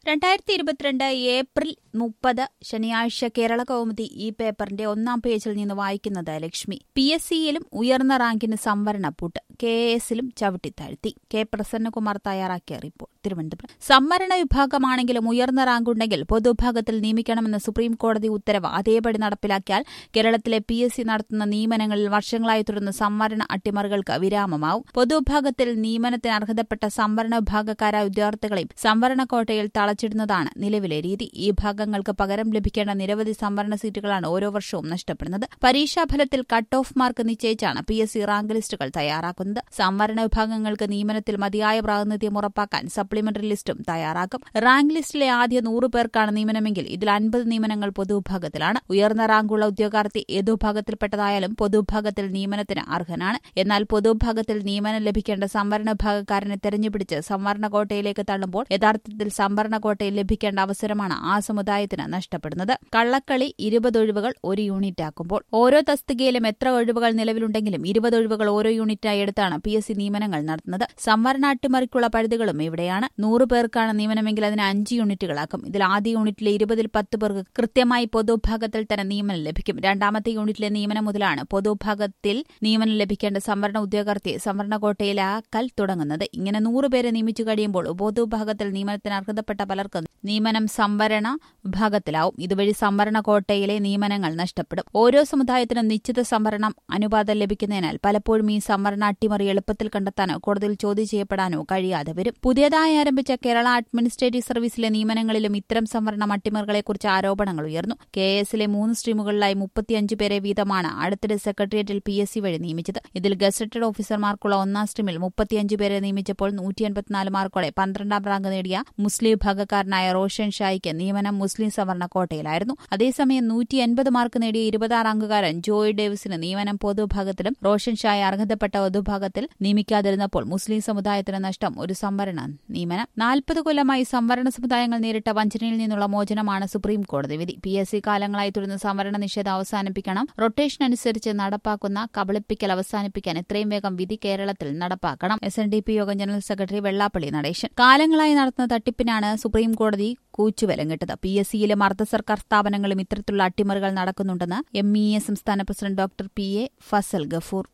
രണ്ടായിരത്തി ഇരുപത്തിരണ്ട് ഏപ്രിൽ മുപ്പത് ശനിയാഴ്ച കേരള കൗമുദി ഈ പേപ്പറിന്റെ ഒന്നാം പേജിൽ നിന്ന് വായിക്കുന്നത് ലക്ഷ്മി പി എസ് സിയിലും ഉയർന്ന റാങ്കിന് സംവരണ പൂട്ട് കെ എസിലും ചവിട്ടിത്താഴ്ത്തി കെ പ്രസന്നകുമാർ തയ്യാറാക്കിയ റിപ്പോർട്ട് തിരുവനന്തപുരം സംവരണ വിഭാഗമാണെങ്കിലും ഉയർന്ന റാങ്ക് ഉണ്ടെങ്കിൽ പൊതുവിഭാഗത്തിൽ നിയമിക്കണമെന്ന സുപ്രീം കോടതി ഉത്തരവ് അതേപടി നടപ്പിലാക്കിയാൽ കേരളത്തിലെ പി എസ് സി നടത്തുന്ന നിയമനങ്ങളിൽ വർഷങ്ങളായി തുടർന്ന് സംവരണ അട്ടിമറികൾക്ക് വിരാമമാവും പൊതുവിഭാഗത്തിൽ നിയമനത്തിന് അർഹതപ്പെട്ട സംവരണ വിഭാഗക്കാരായ വിദ്യാർത്ഥികളെയും സംവരണ കോട്ടയിൽ തളച്ചിടുന്നതാണ് നിലവിലെ രീതി ഈ ഭാഗങ്ങൾക്ക് പകരം ലഭിക്കേണ്ട നിരവധി സംവരണ സീറ്റുകളാണ് ഓരോ വർഷവും നഷ്ടപ്പെടുന്നത് പരീക്ഷാഫലത്തിൽ കട്ട് ഓഫ് മാർക്ക് നിശ്ചയിച്ചാണ് പി എസ് സി റാങ്ക് ലിസ്റ്റുകൾ തയ്യാറാക്കുന്നത് സംവരണ വിഭാഗങ്ങൾക്ക് നിയമനത്തിൽ മതിയായ പ്രാതിനിധ്യം ഉറപ്പാക്കാൻ സപ്ലിമെന്ററി ലിസ്റ്റും തയ്യാറാക്കും റാങ്ക് ലിസ്റ്റിലെ ആദ്യ നൂറ് പേർക്കാണ് നിയമനമെങ്കിൽ ഇതിൽ അൻപത് നിയമനങ്ങൾ പൊതുവിഭാഗത്തിലാണ് ഉയർന്ന റാങ്കുള്ള ഉദ്യോഗാർത്ഥി ഏതു വിഭാഗത്തിൽപ്പെട്ടതായാലും പൊതുവിഭാഗത്തിൽ നിയമനത്തിന് അർഹനാണ് എന്നാൽ പൊതുവിഭാഗത്തിൽ നിയമനം ലഭിക്കേണ്ട സംവരണ വിഭാഗക്കാരനെ തെരഞ്ഞുപിടിച്ച് സംവരണ കോട്ടയിലേക്ക് തള്ളുമ്പോൾ യഥാർത്ഥത്തിൽ സംവരണ കോട്ടയിൽ ലഭിക്കേണ്ട അവസരമാണ് ആ സമുദായത്തിന് നഷ്ടപ്പെടുന്നത് കള്ളക്കളി ഇരുപത് ഒഴിവുകൾ ഒരു യൂണിറ്റ് ആക്കുമ്പോൾ ഓരോ തസ്തികയിലും എത്ര ഒഴിവുകൾ നിലവിലുണ്ടെങ്കിലും ഇരുപത് ഒഴിവുകൾ ഓരോ യൂണിറ്റായി എടുത്താണ് പി എസ് സി നിയമനങ്ങൾ നടത്തുന്നത് സംവരണ അട്ടിമറിക്കുള്ള പഴുതുകളും ഇവിടെയാണ് നൂറ് പേർക്കാണ് നിയമനമെങ്കിൽ അതിന് അഞ്ച് യൂണിറ്റുകളാക്കും ഇതിൽ ആദ്യ യൂണിറ്റിലെ ഇരുപതിൽ പത്ത് പേർക്ക് കൃത്യമായി പൊതുവിഭാഗത്തിൽ തന്നെ നിയമനം ലഭിക്കും രണ്ടാമത്തെ യൂണിറ്റിലെ നിയമനം മുതലാണ് പൊതുവിഭാഗത്തിൽ നിയമനം ലഭിക്കേണ്ട സംവരണ ഉദ്യോഗാർത്ഥിയെ സംവരണ കോട്ടയിലാക്കൽ തുടങ്ങുന്നത് ഇങ്ങനെ നൂറ് പേരെ നിയമിച്ചു കഴിയുമ്പോൾ പൊതുവിഭാഗത്തിൽ നിയമനത്തിന് അർഹതപ്പെട്ട പലർക്കും നിയമനം സംവരണ വിഭാഗത്തിലാവും ഇതുവഴി സംവരണ കോട്ടയിലെ നിയമനങ്ങൾ നഷ്ടപ്പെടും ഓരോ സമുദായത്തിനും നിശ്ചിത സംവരണം അനുപാതം ലഭിക്കുന്നതിനാൽ പലപ്പോഴും ഈ സംവരണ അട്ടിമറി എളുപ്പത്തിൽ കണ്ടെത്താനോ കോടതിയിൽ ചോദ്യം ചെയ്യപ്പെടാനോ കഴിയാതെ വരും പുതിയതായി ആരംഭിച്ച കേരള അഡ്മിനിസ്ട്രേറ്റീവ് സർവീസിലെ നിയമനങ്ങളിലും ഇത്തരം സംവരണം അട്ടിമറികളെക്കുറിച്ച് ആരോപണങ്ങൾ ഉയർന്നു കെ എസിലെ മൂന്ന് സ്ട്രീമുകളിലായി മുപ്പത്തിയഞ്ച് പേരെ വീതമാണ് അടുത്തിടെ സെക്രട്ടേറിയറ്റിൽ പി എസ് സി വഴി നിയമിച്ചത് ഇതിൽ ഗസറ്റഡ് ഓഫീസർമാർക്കുള്ള ഒന്നാം സ്ട്രീമിൽ മുപ്പത്തിയഞ്ച് പേരെ നിയമിച്ചപ്പോൾ നൂറ്റി എൺപത്തിനാല് മാർക്കോടെ പന്ത്രണ്ടാം റാങ്ക് നേടിയ മുസ്ലിം വിഭാഗക്കാരനായ റോഷൻ ഷായിക്ക് നിയമനം മുസ്ലിം സവർണ കോട്ടയിലായിരുന്നു അതേസമയം നൂറ്റി എൺപത് മാർക്ക് നേടിയ ഇരുപതാം റാങ്കുകാരൻ ജോയ് ഡേവിസിന് നിയമനം പൊതുവിഭാഗത്തിലും റോഷൻ ഷായെ അർഹതപ്പെട്ട പൊതുവിഭാഗത്തിൽ നിയമിക്കാതിരുന്നപ്പോൾ മുസ്ലിം സമുദായത്തിന് നഷ്ടം ഒരു സംവരണ നിയമനം നാൽപ്പത് കൊല്ലമായി സംവരണ സമുദായങ്ങൾ നേരിട്ട വഞ്ചനയിൽ നിന്നുള്ള മോചനമാണ് സുപ്രീം കോടതി വിധി പി എസ് സി കാലങ്ങളായി തുടരുന്ന സംവരണ നിഷേധം അവസാനിപ്പിക്കണം റൊട്ടേഷൻ അനുസരിച്ച് നടപ്പാക്കുന്ന കബളിപ്പിക്കൽ അവസാനിപ്പിക്കാൻ എത്രയും വേഗം വിധി കേരളത്തിൽ നടപ്പാക്കണം എസ് എൻ ഡി പി യോഗം ജനറൽ സെക്രട്ടറി വെള്ളാപ്പള്ളി നടേശൻ കാലങ്ങളായി നടത്തുന്ന തട്ടിപ്പിനാണ് സുപ്രീം കോടതി കൂച്ചുവിലം കിട്ടത് പി എസ് സിയിലും അർദ്ധ സർക്കാർ സ്ഥാപനങ്ങളും ഇത്തരത്തിലുള്ള അട്ടിമറികൾ നടക്കുന്നുണ്ടെന്ന് എം ഇ എ സംസ്ഥാന president doctor P A Fazal Gafoor